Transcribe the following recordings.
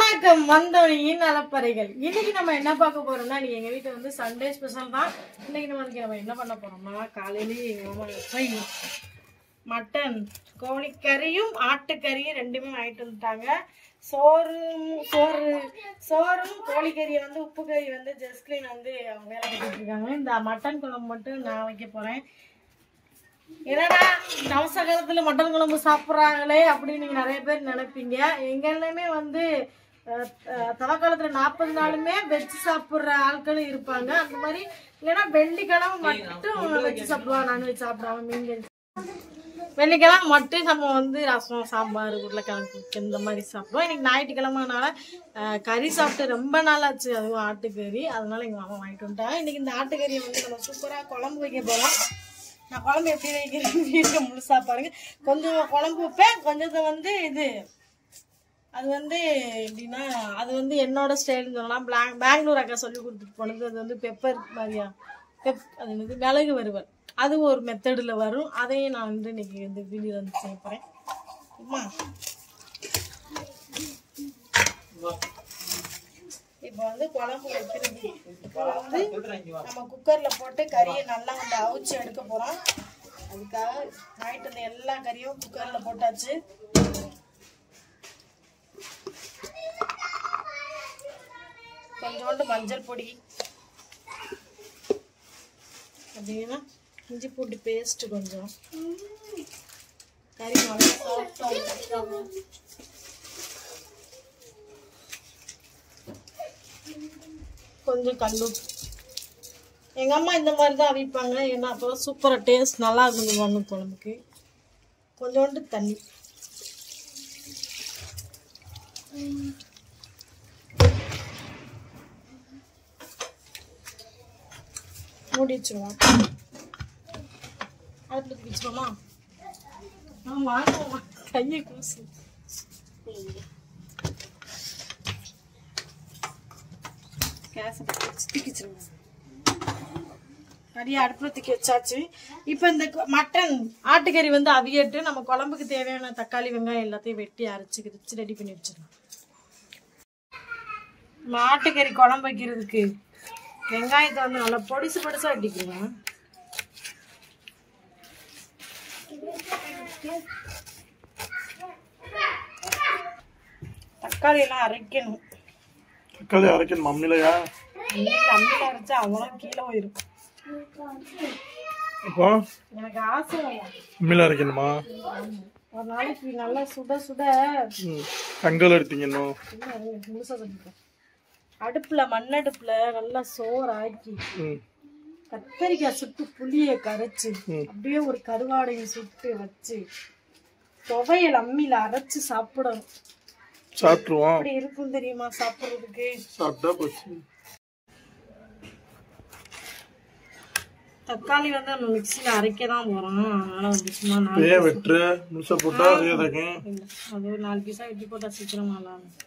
வணக்கம் வந்தோனியின் நலப்பறைகள் இன்னைக்கு நம்ம என்ன பார்க்க போறோம்னா நீ எங்க வீட்டுல வந்து சண்டே ஸ்பெஷல் தான் இன்னைக்கு நம்ம இன்னைக்கு நம்ம என்ன பண்ண போறோம்னா காலையிலேயே எங்க மாமா போய் மட்டன் கோழிக்கறியும் ஆட்டுக்கறியும் ரெண்டுமே வாங்கிட்டு வந்துட்டாங்க சோறும் சோறு சோறும் கோழிக்கறியை வந்து உப்பு கறி வந்து ஜஸ்கிரீன் வந்து அவங்க வேலை கட்டிட்டு இருக்காங்க இந்த மட்டன் குழம்பு மட்டும் நான் வைக்க போறேன் என்னடா நவச காலத்துல மட்டன் குழம்பு சாப்பிட்றாங்களே அப்படின்னு நீங்க நிறைய பேர் நினைப்பீங்க எங்கெல்லாமே வந்து அஹ், அஹ், தவக்காலத்துல நாற்பது நாளுமே வெஜ் சாப்பிட்ற ஆட்களும் இருப்பாங்க அந்த மாதிரி இல்லைன்னா வெள்ளிக்கிழமை மட்டும் வெஜ் சாப்பிடுவாங்க நான்வெஜ் சாப்பிடுவாங்க மீன் வெள்ளிக்கிழமை மட்டும் நம்ம வந்து ரசம் சாம்பார் உருளைக்கிழங்கு இந்த மாதிரி சாப்பிடுவோம் இன்னைக்கு ஞாயிற்றுக்கிழமைனால அஹ், கறி சாப்பிட்டு ரொம்ப நாள் ஆச்சு அதுவும் ஆட்டுக்கறி அதனால எங்கள் மாமா வாங்கிட்டு வந்துட்டாங்க இன்னைக்கு இந்த ஆட்டுக்கறியை வந்து நம்ம சூப்பராக குழம்பு வைக்க போகிறோம் நான் குழம்பு எப்படி வைக்கிறேன் வீட்டில் முழுசா பாருங்க கொஞ்சம் குழம்பு வைப்பேன் கொஞ்சத்தை வந்து இது அது வந்து எப்படின்னா அது வந்து என்னோட ஸ்டைல்னு சொல்லலாம் பிளாங் பெங்களூர் அக்கா சொல்லி கொடுத்துட்டு போனது அது வந்து பெப்பர் மாதிரியா பெப் அது வந்து மிளகு வறுவல் அது ஒரு மெத்தடில் வரும் அதையும் நான் வந்து இன்னைக்கு வந்து வீடியோ வந்து செய்ய போகிறேன் அம்மா இப்போ வந்து குழம்பு வைக்கிறது இப்போ வந்து நம்ம குக்கரில் போட்டு கறியை நல்லா வந்து அவிச்சு எடுக்க போகிறோம் அதுக்காக வாங்கிட்டு வந்த எல்லா கறியும் குக்கரில் போட்டாச்சு கொஞ்சோண்டு மஞ்சள் பொடி அப்படின்னா இஞ்சி பூண்டு பேஸ்ட் கொஞ்சம் கறி நல்லா சாஃப்டாக கொஞ்சம் கல்லுப்பு எங்கள் அம்மா இந்த மாதிரி தான் அவிப்பாங்க ஏன்னா அப்போ சூப்பராக டேஸ்ட் நல்லா இருக்கும் மண்ணு குழம்புக்கு கொஞ்சோண்டு தண்ணி மூடி வச்சுருவோம் அடுப்பில் தூக்கி வச்சுருவோமா ஆ வாங்க கையை கூசு கேஸை தூக்கி வச்சுருவோம் நிறைய அடுப்புல தூக்கி வச்சாச்சு இப்போ இந்த கு- மட்டன் ஆட்டுக்கறி வந்து அவியட்டு நம்ம குழம்புக்கு தேவையான தக்காளி வெங்காயம் எல்லாத்தையும் வெட்டி அரைச்சி கிரிச்சு ரெடி பண்ணி வச்சிடலாம் நம்ம ஆட்டுக்கறி குழம்பு வைக்கிறதுக்கு வெங்காயத்தை வந்து நல்லா பொடிசு பொடிசா வெட்டிக்கலாம் தக்காளி எல்லாம் அரைக்கணும் தக்காளி அரைக்கணும் மம்மிலையா அம்மியில் அரைச்சா அவ்வளோ கீழே போயிருக்கும் அப்போ எனக்கு ஆசை மம்மில அரைக்கணுமா ஒரு நாளைக்கு நல்லா சுட சுட ம் கங்கல் எடுத்தீங்க இன்னும் இன்னும் அது முழுசா சொல்லிட்டேன் அடுப்புல மண்ணடுப்புல நல்லா சோறு ஆக்கி ம் கத்தரிக்காய் சுட்டு புளியை கரைச்சு ம். அப்படியே ஒரு கருவாடையை சுட்டு வச்சு துவையல் அம்மியில அரைச்சு சாப்பிடணும் சாப்பிட்ருவோம் அப்படி இருக்கும் தெரியுமா சாப்பிடுறதுக்கு சாப்பிட்டா போச்சு தக்காளி வந்து நம்ம மிக்சியில அரைக்க தான் போறோம் அதனால வந்து சும்மா நாலு இப்பயே வெட்டுற முழுசா போட்டா அதே தக்கும் இல்ல அது ஒரு நாலு பீஸா வெட்டி போட்டா சீக்கிரம் நல்லா இருக்கும்.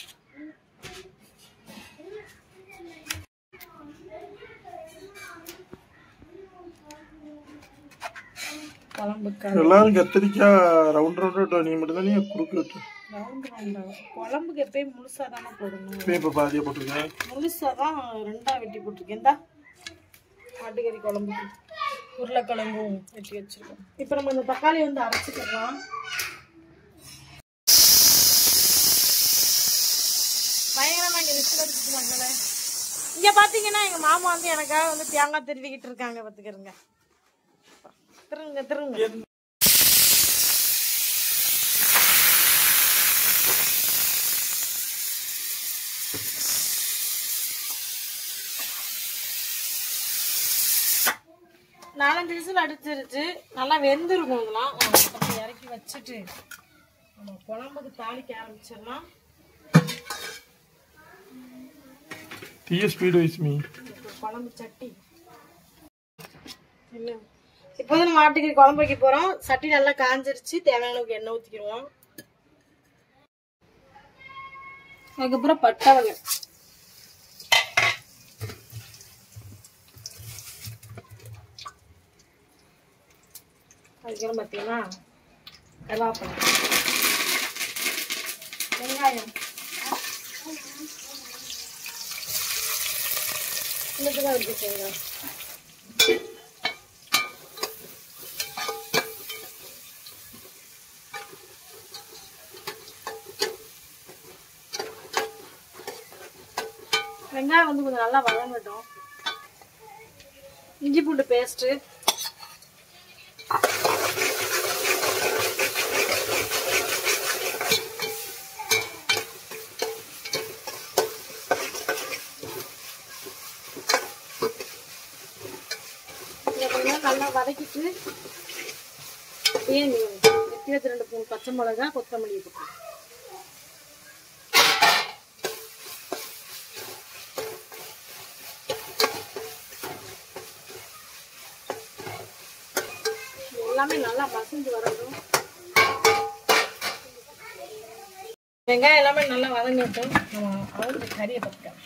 குழம்புக்கு எல்லாரும் கத்திரிக்காய் ரவுண்ட் ரவுண்ட் வெட்டுவா நீ மட்டும் தான் நீ குறுக்கு வெட்டு ரவுண்ட் ரவுண்டா குழம்புக்கு எப்பயும் முழுசா தானே போடணும் இப்பயே இப்போ பாதியாக போட்டிருக்கேன் முழுசா தான் ரெண்டா வெட்டி போட்டிருக்கேன் இந்தா ஆட்டுக்கறி குழம்புக்கு உருளைக்கிழங்கும் வெட்டி வச்சிருக்கோம் இப்போ நம்ம இந்த தக்காளி வந்து அரைச்சிக்கலாம் பயங்கரமா இங்க ரிஸ்க் எடுத்துக்க மாட்டேன் இங்க பாத்தீங்கன்னா எங்க மாமா வந்து எனக்காக வந்து தேங்காய் திருவிக்கிட்டு இருக்காங்க பாத்துக்கிறங்க திருங்க திருங்க நாலஞ்சு விசில் அடிச்சிருச்சு நல்லா வெந்திருக்கும் இதெல்லாம் நம்ம பக்கம் இறக்கி வச்சுட்டு நம்ம குழம்புக்கு தாளிக்க ஆரம்பிச்சிடலாம் தீய ஸ்பீடு வைஸ் மீ இப்போ குழம்பு சட்டி என்ன இப்போ வந்து நம்ம ஆட்டுக்கறி குழம்பு வைக்க போறோம் சட்டி நல்லா காஞ்சிருச்சு தேவையான அளவுக்கு எண்ணெய் ஊற்றிக்கிடுவோம் அதுக்கப்புறம் பட்டை வகை அதுக்கப்புறம் பார்த்தீங்கன்னா கருவேப்பிலை வெங்காயம் சின்ன சின்ன இருக்கு தேங்காய் வெங்காயம் வந்து கொஞ்சம் நல்லா வதங்கட்டும் இஞ்சி பூண்டு பேஸ்ட்டு இதை கொஞ்ச நேரம் நல்லா வதக்கிட்டு ஏன் இருபத்தி ரெண்டு மூணு பச்சை மிளகா கொத்தமல்லி போட்டு எல்லாமே நல்லா மசிஞ்சு வரட்டும் வெங்காயம் எல்லாமே நல்லா வதங்கட்டும் நம்ம அவுத்து கறியை பற்றிக்கலாம்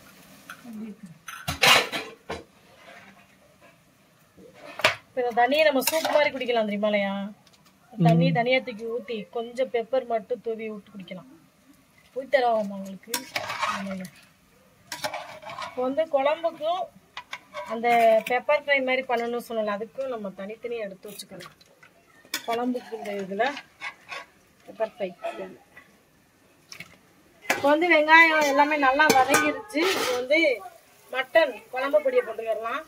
இப்போ இந்த தண்ணியை நம்ம சூப் மாதிரி குடிக்கலாம் தெரியுமாலையா தண்ணி தனியாக தூக்கி ஊற்றி கொஞ்சம் பெப்பர் மட்டும் தூவி விட்டு குடிக்கலாம் போய் தரவாமா உங்களுக்கு ஆமாங்க. இப்போ வந்து குழம்புக்கும் அந்த பெப்பர் ஃப்ரை மாதிரி பண்ணணும்னு சொன்னல அதுக்கும் நம்ம தனித்தனியாக எடுத்து வச்சுக்கலாம் குழம்புக்கு இந்த இதில் பெப்பர் ஃப்ரை இப்போ வந்து வெங்காயம் எல்லாமே நல்லா வதங்கிருச்சு இப்போ வந்து மட்டன் குழம்பு பொடியை போட்டுக்கிடலாம்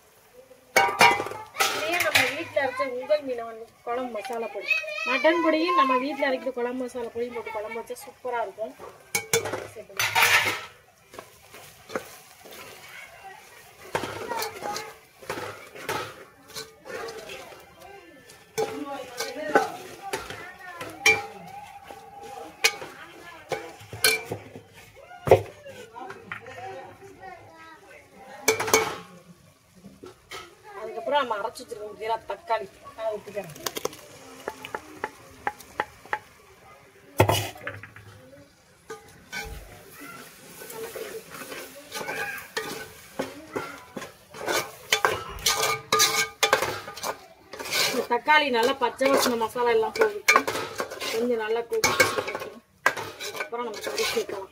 இதுலயே நம்ம வீட்டில் அரைச்ச உங்கள் மீனை வந்து குழம்பு மசாலா பொடி மட்டன் பொடியும் நம்ம வீட்டில் அரைக்கிற குழம்பு மசாலா பொடியும் போட்டு குழம்பு வச்சா சூப்பராக இருக்கும் சேர்த்துக்கலாம். அதுக்கப்புறம் நம்ம அரைச்சி வச்சிருக்கோம் கீரை தக்காளி அதை ஊற்றிக்கிறேன் இந்த தக்காளி நல்லா பச்சை வச்சின மசாலா எல்லாம் போட்டு கொஞ்சம் நல்லா கொதிச்சு இருக்கட்டும். அதுக்கப்புறம் நம்ம கறி சேர்க்கலாம்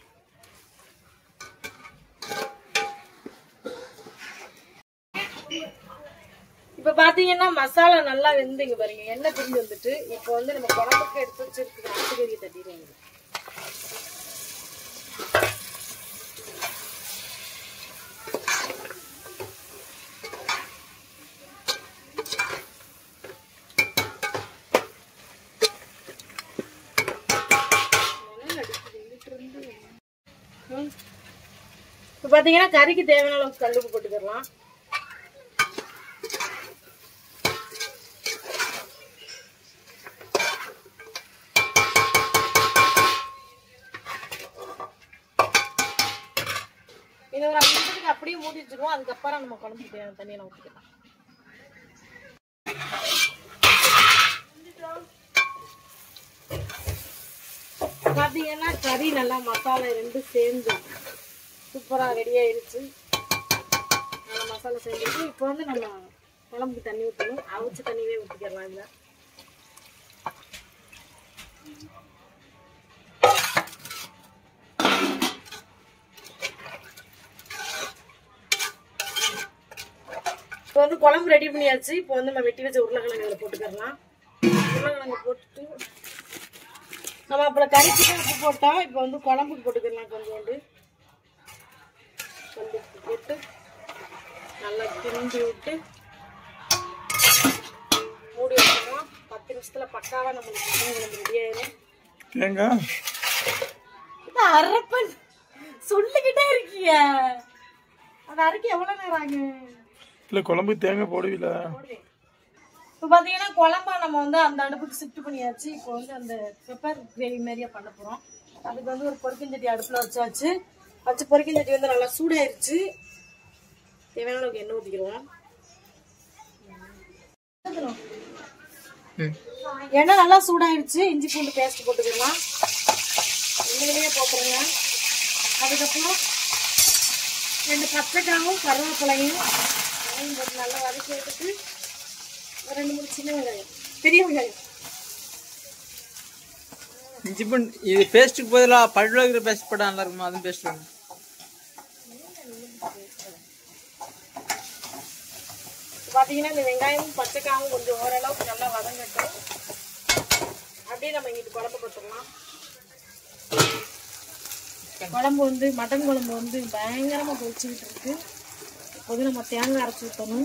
இப்ப பாத்தீங்கன்னா மசாலா நல்லா வெந்துங்க பாருங்க எண்ணெய் பிரிஞ்சு வந்துட்டு இப்போ வந்து நம்ம குழம்புக்கு எடுத்து வச்சிருக்கிற ஆட்டுக்கறியை தட்டிடுவோம் இப்போ பாத்தீங்கன்னா கறிக்கு தேவையான அளவுக்கு கல்லுப்பு போட்டுக்கிடலாம் இதை ஒரு அஞ்சு நிமிஷத்துக்கு அப்படியே மூடி வச்சிருவோம் அதுக்கப்புறம் நம்ம குழம்புக்கு தேவையான தண்ணியை ஊற்றிக்கலாம் பார்த்தீங்கன்னா கறி நல்லா மசாலா ரெண்டும் சேர்ந்து சூப்பராக ரெடி ஆயிருச்சு நல்லா மசாலா சேர்ந்துட்டு இப்போ வந்து நம்ம குழம்புக்கு தண்ணி ஊற்றணும் அவிச்ச தண்ணியே ஊற்றிக்கலாம் இதில் இப்போ வந்து குழம்பு ரெடி பண்ணியாச்சு இப்போ வந்து நம்ம வெட்டி வச்ச உருளைக்கிழங்கு இதில் போட்டுக்கலாம் உருளைக்கிழங்கு போட்டுட்டு நம்ம அப்புறம் கறிக்கு தான் உப்பு போட்டோம் இப்போ வந்து குழம்புக்கு போட்டுக்கலாம் கொஞ்சோண்டு கொஞ்சம் உப்பு போட்டு நல்லா கிண்டி விட்டு மூடி வச்சிடலாம் பத்து நிமிஷத்துல பக்காவா நம்மளுக்கு சிக்கன் குழம்பு ரெடி ஆயிரும் தேங்காய் இது அரப்பன் சொல்லிக்கிட்டே இருக்கீங்க அது அரைக்க எவ்வளவு நேரம் ஆகும் இல்லை குழம்புக்கு தேங்காய் போடுவீல இப்போ பார்த்தீங்கன்னா குழம்பா நம்ம வந்து அந்த அடுப்புக்கு ஷிஃப்ட் பண்ணியாச்சு இப்போ வந்து அந்த பெப்பர் கிரேவி மாதிரியா பண்ண போகிறோம் அதுக்கு வந்து ஒரு பொரிக்கஞ்சட்டி அடுப்பில் வச்சாச்சு வச்சு பொரிக்கஞ்சட்டி வந்து நல்லா சூடாயிருச்சு தேவையான அளவுக்கு எண்ணெய் ஊற்றிக்கிறோம் எண்ணெய் நல்லா சூடாயிருச்சு இஞ்சி பூண்டு பேஸ்ட் போட்டுக்கலாம் எண்ணெயிலேயே போட்டுருங்க அதுக்கப்புறம் ரெண்டு பச்சைக்காவும் கருவேப்பிலையும் அதையும் போட்டு நல்லா வதக்கி எடுத்துட்டு ஒரு ரெண்டு மூணு சின்ன வெங்காயம் பெரிய வெங்காயம் இஞ்சி பூண்டு இது பேஸ்ட்டுக்கு பதிலாக பல்லுல இருக்கிற பேஸ்ட் போட்டால் நல்லா இருக்குமா அதுவும் பேஸ்ட் வேணும் பார்த்தீங்கன்னா இந்த வெங்காயம் பச்சைக்காயும் கொஞ்சம் ஓரளவுக்கு நல்லா வதங்கட்டும் அப்படியே நம்ம இங்கிட்டு குழம்பு கொடுத்துடலாம் குழம்பு வந்து மட்டன் குழம்பு வந்து பயங்கரமாக கொதிச்சுக்கிட்டு இருக்கு இப்போது நம்ம தேங்காய் அரைச்சி ஊற்றணும்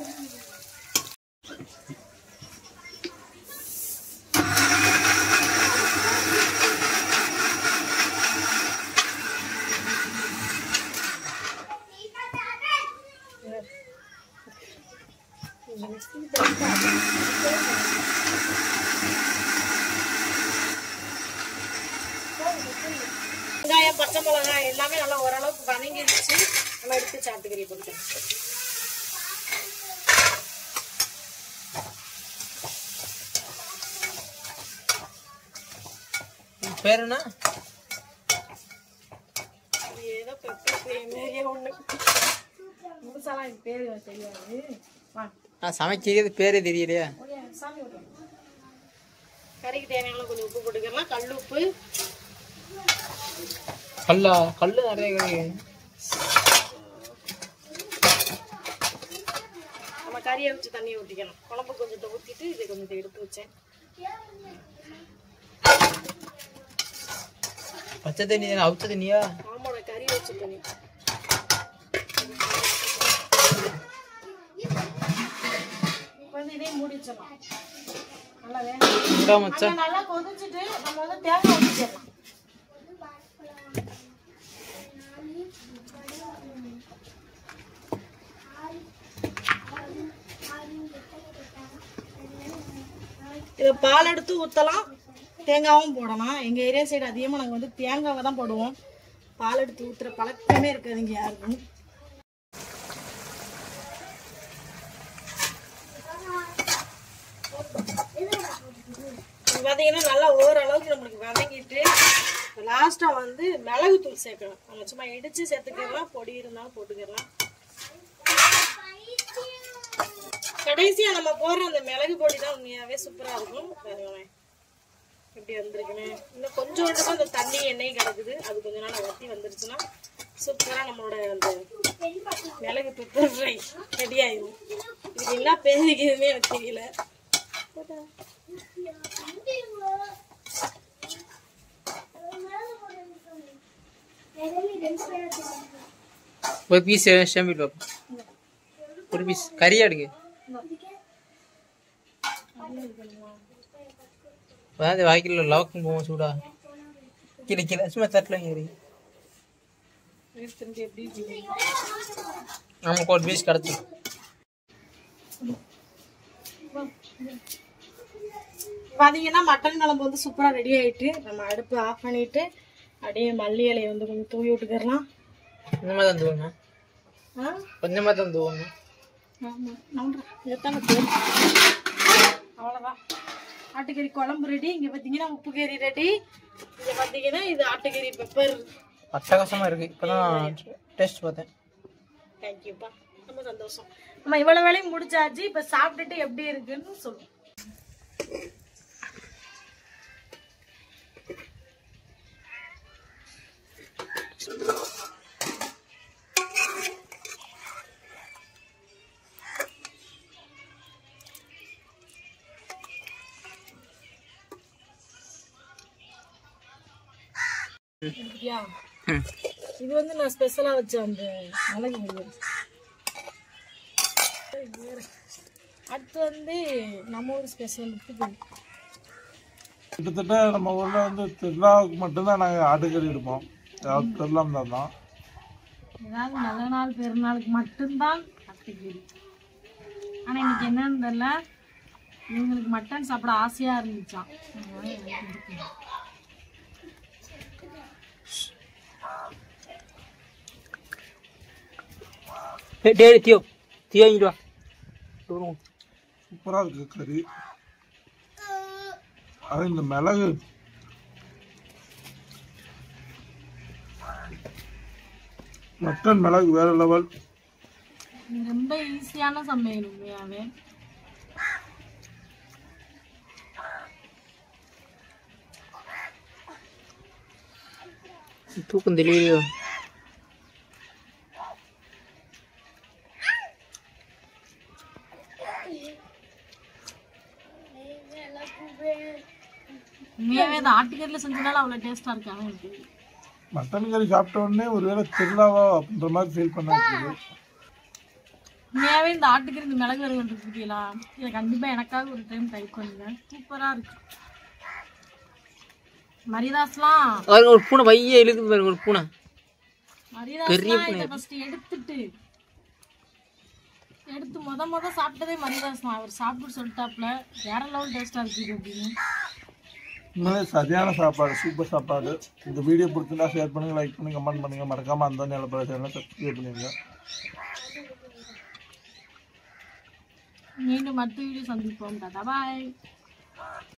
வெங்காயம் பச்சை மிளகாய் எல்லாமே நல்லா ஓரளவுக்கு வதங்கிடுச்சு நம்ம எடுத்து சாப்பிட்டுக்கிறீ போட்டு உன் பேர் என்ன இது ஏதோ பெப்பர் ஃப்ரை மாதிரியே ஒன்று முழுசாலாம் எனக்கு பேர் தெரியாது வா நான் சமைக்கிறது பேரே தெரியலையா ஓடியா, சாமி விடுறோம் கறிக்கு தேவையான கொஞ்சம் உப்பு போட்டுக்கலாம் கல் உப்பு கல்லா கல்லு நிறைய கிடைக்கும் நம்ம கறியை வச்சு தண்ணியை ஊற்றிக்கணும் குழம்பு கொஞ்சத்தை ஊற்றிட்டு இதை கொஞ்சத்தை எடுத்து வச்சேன் பச்சை தண்ணி தானே அவுச்ச தண்ணியா மாமோட கறி வச்சு தண்ணி இப்போ வந்து இதையும் மூடி வச்சிடலாம் நல்லா வேணும் இந்தா மச்சான் நல்லா கொதிச்சுட்டு நம்ம வந்து தேங்காய் ஊற்றிடலாம் இதை பால் எடுத்து ஊற்றலாம் தேங்காவும் போடலாம் எங்கள் ஏரியா சைடு அதிகமாக நாங்கள் வந்து தேங்காவை தான் போடுவோம் பால் எடுத்து ஊற்றுற பழக்கமே இருக்காது இங்கே யாருக்கும் இது பார்த்தீங்கன்னா நல்லா ஓரளவுக்கு நம்மளுக்கு வதங்கிட்டு லாஸ்ட்டாக வந்து மிளகு தூள் சேர்க்கணும் நம்ம சும்மா இடித்து சேர்த்துக்கலாம் பொடி இருந்தாலும் போட்டுக்கலாம் கடைசியாக நம்ம போடுற அந்த மிளகு பொடி தான் உண்மையாகவே சூப்பராக இருக்கும் பாருங்களேன் எப்படி வந்திருக்குன்னு இன்னும் கொஞ்சோண்டு தான் அந்த தண்ணி எண்ணெய் கிடக்குது அது கொஞ்ச நாள் வத்தி வந்துருச்சுன்னா சூப்பராக நம்மளோட அந்த மிளகு பெப்பர் ஃப்ரை ரெடி ஆயிடும் இதுக்கு என்ன பேருக்குதுன்னே எனக்கு தெரியல ஒரு பீஸ் ஷாம்பிள் பார்ப்போம் ஒரு பீஸ் கறியா எடுங்க அதாவது வாய்க்கில் லவக்கும் போவோம் சூடா கீழே கீழே சும்மா தட்டில் ஏறி தெரிஞ்சு எப்படி இருக்குது? நமக்கு ஒரு பீஸ் கிடச்சி பார்த்தீங்கன்னா மட்டன் குழம்பு வந்து சூப்பராக ரெடி ஆயிட்டு நம்ம அடுப்பு ஆஃப் பண்ணிட்டு அப்படியே மல்லி இலையை வந்து கொஞ்சம் தூவி விட்டுக்கிறலாம் கொஞ்சமாக தான் தூவணும் ஆ கொஞ்சமாக தான் தூவணும் ஆமாம் நன்றா எத்தனை பேர் அவ்வளோதான் ஆட்டுக்கறி குழம்பு ரெடி இங்கே பார்த்தீங்கன்னா உப்பு கறி ரெடி இங்கே பார்த்தீங்கன்னா இது ஆட்டுக்கறி பெப்பர் அட்டகாசமாக இருக்குது இப்போ தான் டேஸ்ட் பார்த்தேன் தேங்க்யூப்பா ரொம்ப சந்தோஷம் நம்ம இவ்வளோ வேலையும் முடிச்சாச்சு இப்போ சாப்பிட்டுட்டு எப்படி இருக்குன்னு சொல்லுவோம் இருக்கியா? ம் இது வந்து நான் ஸ்பெஷலாக வச்ச அந்த மிளகு பொடி. அடுத்து வந்து நம்ம ஊர் ஸ்பெஷல் உப்புக்கறி கிட்டத்தட்ட நம்ம ஊர்ல வந்து திருவிழாவுக்கு மட்டும்தான் நாங்கள் ஆட்டுக்கறி எடுப்போம் ஏதாவது திருவிழா இருந்தால் தான் ஏதாவது நல்ல நாள் பெருநாளுக்கு மட்டும்தான் அத்தைக்கறி ஆனால் இன்னைக்கு என்னன்னு தெரியல இவங்களுக்கு மட்டன் சாப்பிட ஆசையாக இருந்துச்சான் அதனால எனக்கு இருக்கு. டேடி தியோ தியோ இங்கிட்டு வா தூரம் சூப்பராக இருக்கு கறி அது இந்த மிளகு மட்டன் மிளகு வேற லெவல் இது ரொம்ப ஈஸியான சமையல் உண்மையாவே தூக்கம் தெளிவியோ வீட்டில் செஞ்சனால அவ்வளோ டேஸ்ட்டாக இருக்காங்க எனக்கு மட்டன் கறி சாப்பிட்ட உடனே ஒருவேளை திருவிழாவா அப்படின்ற மாதிரி ஃபீல் பண்ண உண்மையாகவே இந்த ஆட்டுக்கறி இந்த மிளகு வறுவல் இருக்குங்களா இதை கண்டிப்பாக எனக்காக ஒரு டைம் ட்ரை பண்ணுங்க சூப்பராக இருக்கு மரிதாஸ்லாம் பாருங்க ஒரு பூனை பைய இழுக்குது பாருங்க ஒரு பூனை மரிதாஸ்லாம் இதை ஃபர்ஸ்ட் எடுத்துட்டு எடுத்து முத முத சாப்பிட்டதே மரிதாஸ் தான் அவர் சாப்பிட்டு சொல்லிட்டாப்ல வேற லெவல் டேஸ்டா இருக்குது அப்படின்னு உண்மையிலே சரியான சாப்பாடு சூப்பர் சாப்பாடு இந்த வீடியோ பிடிச்சிருந்தா ஷேர் பண்ணுங்க லைக் பண்ணுங்க கமெண்ட் பண்ணுங்க மறக்காம அந்த நிலப்பட சேனலை சப்ஸ்கிரைப் பண்ணிருங்க மீண்டும் அடுத்த வீடியோ சந்திப்போம் டாடா பாய்